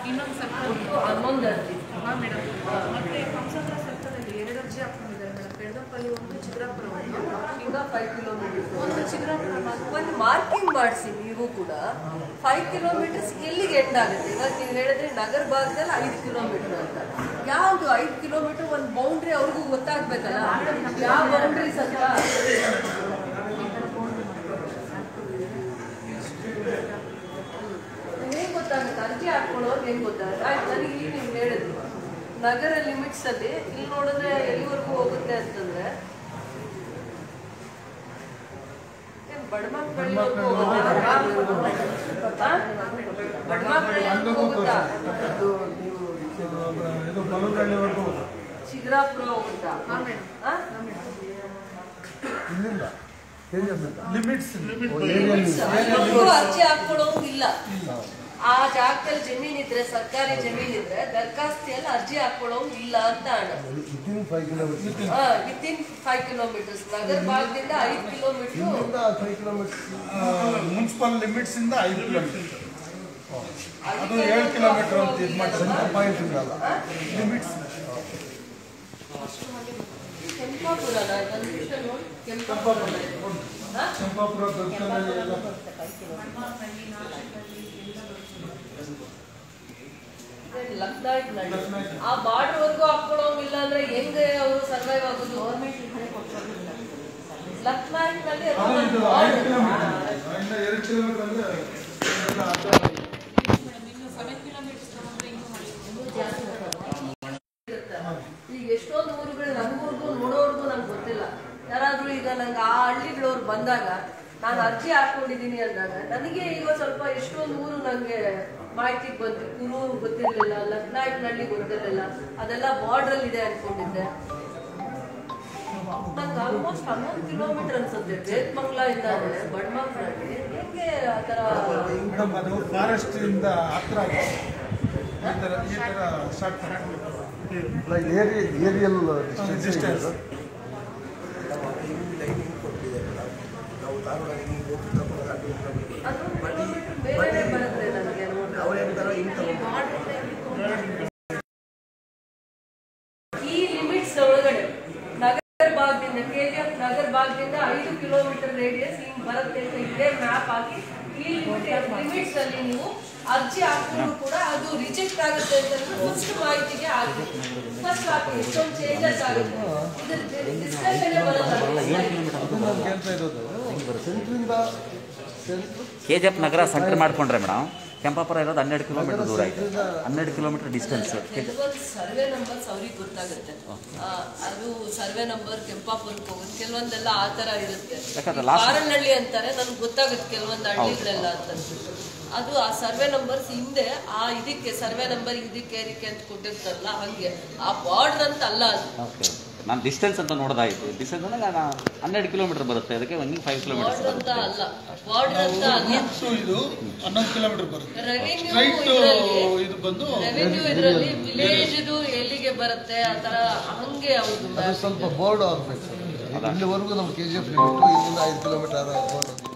ಇನ್ನೊಂದು ಸರ್ಕಲ್ ಒಟ್ಟು ಹನ್ನೊಂದು ಅರ್ಜಿ ಹಾಂ ಮೇಡಮ್ ಮತ್ತೆ ಹಂಸಂದ್ರ ಸರ್ಕಲಲ್ಲಿ ಎರಡು ಅರ್ಜಿ ಹಾಕೊಂಡಿದ್ದಾರೆ ಮೇಡಮ್ ಬೆಳಗಂಪಲ್ಲಿ ಒಂದು ಚಿತ್ರಾಪುರ ಒಂದು ಈಗ ಫೈವ್ ಕಿಲೋಮೀಟರ್ಸ್ ಒಂದು ಚಿತ್ರಾಪುರ ಒಂದು ಮಾರ್ಕಿಂಗ್ ಮಾಡಿಸಿ ನೀವು ಕೂಡ ಫೈವ್ ಕಿಲೋಮೀಟರ್ಸ್ ಎಲ್ಲಿಗೆ ಎಂಡ್ ಆಗುತ್ತೆ ಇವಾಗ ನೀವು ಹೇಳಿದ್ರೆ ನಗರ ಭಾಗದಲ್ಲಿ ಐದು ಕಿಲೋಮೀಟರ್ ಅಂತ ಯಾವುದು ಐದು ಕಿಲೋಮೀಟರ್ ಒಂದು ಬೌಂಡ್ರಿ ಅವ್ರಿಗೂ ಗೊತ್ತಾಗ್ಬೇಕಲ್ಲ ಯಾವ ಬೌಂಡ್ರೀಸ್ ಅಂತ ಹೇಗೆ ಗೊತ್ತಾಗುತ್ತೆ ಅರ್ಜಿ ಹಾಕೊಳ್ಳೋರು ಹೆಂಗೆ ಗೊತ್ತಾಗುತ್ತೆ ಆಯ್ತು ನನಗೆ ಈಗ ನೀವು ಹೇಳಿದ್ರು ನಗರ ಲಿಮಿಟ್ಸ್ ಅಲ್ಲಿ ಇಲ್ಲಿ ನೋಡಿದ್ರೆ ಎಲ್ಲಿವರೆಗೂ ಹೋಗುತ್ತೆ ಅಂತಂದ್ರೆ ಏನ್ ಬಡಮಕ್ಕಳಿವರೆಗೂ ಹೋಗುತ್ತಾ? ಆ? ಬಡಮಕ್ಕಳಿವರೆಗೂ ಹೋಗುತ್ತಾ ಅದು ನೀವು ಇದು ಬಲಗಳ್ಳಿವರೆಗೂ ಶಿಗ್ರಾಪುರ ಹೋಗುತ್ತಾ ಹಾಂ ಮೇಡಮ್ ಆ? ಇಲ್ಲಿಂದ ಲಿಮಿಟ್ಸ್ ಇವ್ರಿಗೂ ಅರ್ಜಿ ಹಾಕೊಳ್ಳೋಂಗಿಲ್ಲ ಆ ಜಾಗದಲ್ಲಿ ಜಮೀನ್ ಇದ್ರೆ ಸರ್ಕಾರಿ ಜಮೀನ್ ಇದ್ರೆ ದರ್ಖಾಸ್ತಿಯಲ್ಲಿ ಅರ್ಜಿ ಹಾಕೊಳ್ಳೋಂಗಿಲ್ಲ ಅಂತ ಅಣ್ಣ within five kilometer within five kilometers ನಗರ ಭಾಗದಿಂದ ಐದು ಕಿಲೋಮೀಟರ್ ಇಲ್ಲಿಂದ ಫೈವ್ ಕಿಲೋಮೀಟರ್ ಮುನ್ಸಿಪಲ್ ಲಿಮಿಟ್ಸ್ ಇಂದ ಐದು ಕಿಲೋಮೀಟರ್ ಅದು ಏಳು ಕಿಲೋಮೀಟರ್ ಅಂತ ಇದು ಮಾಡ್ತಾರೆ ಪಾಯಿಂಟ್ ಇಂದಲ್ಲ ಲಿಮಿಟ್ಸ್ ಕೆಂಪಾಪುರನ ಕನ್ಫ್ಯೂಷನ್ ಕೆಂಪಾಪುರ ಹಾ? ಚಂಪಾಪುರ ದೊಡ್ಡಲ್ಲಿ ಎಲ್ಲ ಲಕ್ನಾಯ್ಕ್ನಲ್ಲಿ. ಆ ಬಾರ್ಡರ್ ವರ್ಗೂ ಹಾಕೊಳ್ಳೋಂಗಿಲ್ಲ ಅಂದ್ರೆ ಹೆಂಗೆ ಅವರು ಸರ್ವೈವ್ ಆಗೋದು ಲಕ್ನಾಯ್ಕ್ ನಲ್ಲಿ ಅದು ಇದು ಐದು ಕಿಲೋಮೀಟರ್ ಇನ್ನ ಎರಡು ಕಿಲೋಮೀಟರ್ ಅಂದ್ರೆ ಎಲ್ಲ ಅರ್ಧ ಮೇಡಮ್ ಇನ್ನು ಸೆವೆನ್ ಕಿಲೋಮೀಟರ್ಸ್ ತಗೊಂಡ್ರೆ ಇನ್ನೂ ಮಾಡಿ ಈಗ ಎಷ್ಟೊಂದು ಊರುಗಳು ನಮ್ಗೂರ್ಗು ನೋಡೋರ್ಗು ನಂಗೆ ಗೊತ್ತಿಲ್ಲ ಯಾರಾದ್ರೂ ಈಗ ನಂಗೆ ಆ ಹಳ್ಳಿಗಳವ್ರು ಬಂದಾಗ ನಾನು ಅರ್ಜಿ ಹಾಕೊಂಡಿದ್ದೀನಿ ಅಂದಾಗ ನನಗೆ ಈಗ ಸ್ವಲ್ಪ ಎಷ್ಟೊಂದು ಊರು ನಂಗೆ ಮಾಹಿತಿ ಬಂತು ಕುರೂರು ಗೊತ್ತಿರಲಿಲ್ಲ ಲಕ್ನಾಯ್ಕ್ನಳ್ಳಿ ಗೊತ್ತಿರಲಿಲ್ಲ ಅದೆಲ್ಲ ಬಾರ್ಡ್ರಲ್ ಇದೆ ಅನ್ಕೊಂಡಿದ್ದೆ ನಂಗೆ ಆಲ್ಮೋಸ್ಟ್ ಹನ್ನೊಂದು ಕಿಲೋಮೀಟರ್ ಅನ್ಸುತ್ತೆ ಬೇತ್ಮಂಗ್ಲ ಇಂದ ಬಡ್ಮಂಗ್ಲಲ್ಲಿ ಹೆಂಗೆ ಆ ಥರ ಮೇಡಮ್ ಅದು ಫಾರೆಸ್ಟ್ ಇಂದ ಹತ್ರ ಇದೆ. ಈ ತರ ಈ ತರ start area aerial Distance. Distance ಅದು ಕಿಲೋಮೀಟರ್ ಬೇರೆ ಬರುತ್ತೆ ನನಗೆ ಈ ಲಿಮಿಟ್ಸ್ ಒಳಗಡೆ ನಗರ ಭಾಗದಿಂದ ಕೆಜಿಎಫ್ ನಗರ ಭಾಗದಿಂದ ಐದು ಕಿಲೋಮೀಟರ್ ರೇಡಿಯಸ್ ಹಿಂಗ್ ಬರುತ್ತೆ ಅಂತ ಇದೇ ಮ್ಯಾಪ್ ಹಾಕಿ ಈ ಲಿಮಿಟ್ಸ್ ಅಲ್ಲಿ ನೀವು ಅರ್ಜಿ ಹಾಕಿದ್ರು ಕೂಡ ಅದು ರಿಜೆಕ್ಟ್ ಆಗುತ್ತೆ ಅಂತ ಫಸ್ಟ್ ಮಾಹಿತಿಗೆ ಹಾಕಿ ಫಸ್ಟ್ ಹಾಕಿ ಎಷ್ಟೊಂದು ಚೇಂಜಸ್ ಆಗುತ್ತೆ ಇದು ಡಿಸ್ಕಷನ್ ಬರಲ್ಲ ಅದು ನಾನು ಕೇಳ್ತಾ ಇರೋದು ಸೆಂಟ್ರಿಂದ ಸೆಂಟ್ರ್ ಕೆ ಜಿ ಎಫ್ ನಗರ ಸೆಂಟರ್ ಮಾಡ್ಕೊಂಡ್ರೆ ಮೇಡಮ್ ಕೆಂಪಾಪುರ ಇರೋದು ಹನ್ನೆರಡು ಕಿಲೋಮೀಟರ್ ದೂರ ಐತೆ ಹನ್ನೆರಡು ಕಿಲೋಮೀಟರ್ ಡಿಸ್ಟೆನ್ಸ್ ಕೆಲವೊಂದು ಸರ್ವೆ ನಂಬರ್ಸ್ ಅವ್ರಿಗೆ ಗೊತ್ತಾಗುತ್ತೆ ಆ, ಅದು ಸರ್ವೆ ನಂಬರ್ ಕೆಂಪಾಪುರಕ್ಕೆ ಹೋಗುತ್ತೆ ಕೆಲವೊಂದೆಲ್ಲ ಆ ತರ ಇರುತ್ತೆ ಯಾಕಂದ್ರೆ last- ಕಾರನಹಳ್ಳಿ ಅಂತಾರೆ ನನ್ಗೆ ಗೊತ್ತಾಗುತ್ತೆ ಕೆಲವೊಂದು ಹಳ್ಳಿಗಳೆಲ್ಲ ಅಂತ ಅದು ಆ ಸರ್ವೆ ನಂಬರ್ಸ್ ಹಿಂದೆ ಆ ಇದಕ್ಕೆ ಸರ್ವೆ ನಂಬರ್ ಇದಕ್ಕೆ ಇದಕ್ಕೆ ಅಂತ ಕೊಟ್ಟಿರ್ತಾರಲ್ಲ ಹಂಗೆ ಆ ಬಾರ್ಡರ್ ಅಂತ ಅಲ್ಲ ಅದು ಓಕೆ ನಾನು ಡಿಸ್ಟೆನ್ಸ್ ಅಂತ ನೋಡೋದಾಯ್ತು ಡಿಸ್ಟೆನ್ಸ್ ಅಂದ್ರೆ ನಾನು ಹನ್ನೆರಡು ಕಿಲೋಮೀಟರ್ ಬರುತ್ತೆ ಅದಕ್ಕೆ ಒಂದು ಫೈವ್ ಕಿಲೋಮೀಟರ್ಸ್ ಬಾರ್ಡರ್ ಅಂತ ಬರುತ್ತೆ ಅಲ್ಲ ಬಾರ್ಡರ್ ಅಂತ ಅಲ್ಲ ಲಿಮಿಟ್ಸ್ ಇದು ಹನ್ನೊಂದು ಕಿಲೋಮೀಟರ್ ಬರುತ್ತೆ ರೆವಿನ್ಯೂ ಸ್ಟ್ರೈಟ್ ಇದರಲ್ಲಿ ಇದು ಬಂದು ರೆವಿನ್ಯೂ ಇದರಲ್ಲಿ ವಿಲೇಜ್ ಎಲ್ಲಿಗೆ ಬರುತ್ತೆ ಆ ತರ ಹಂಗೆ ಹೌದು ಅದು ಸ್ವಲ್ಪ ಬೋರ್ಡ್ ಆಗಬೇಕು ಇಲ್ಲಿವರೆಗೂ ನಮ್ಮ ಕೆ ಜಿ ಎಫ್ ಲಿಮಿಟು ಇಲ್ಲಿಂದ ಐದು ಕಿಲೋಮೀಟರ್ ಬೋರ್ಡ್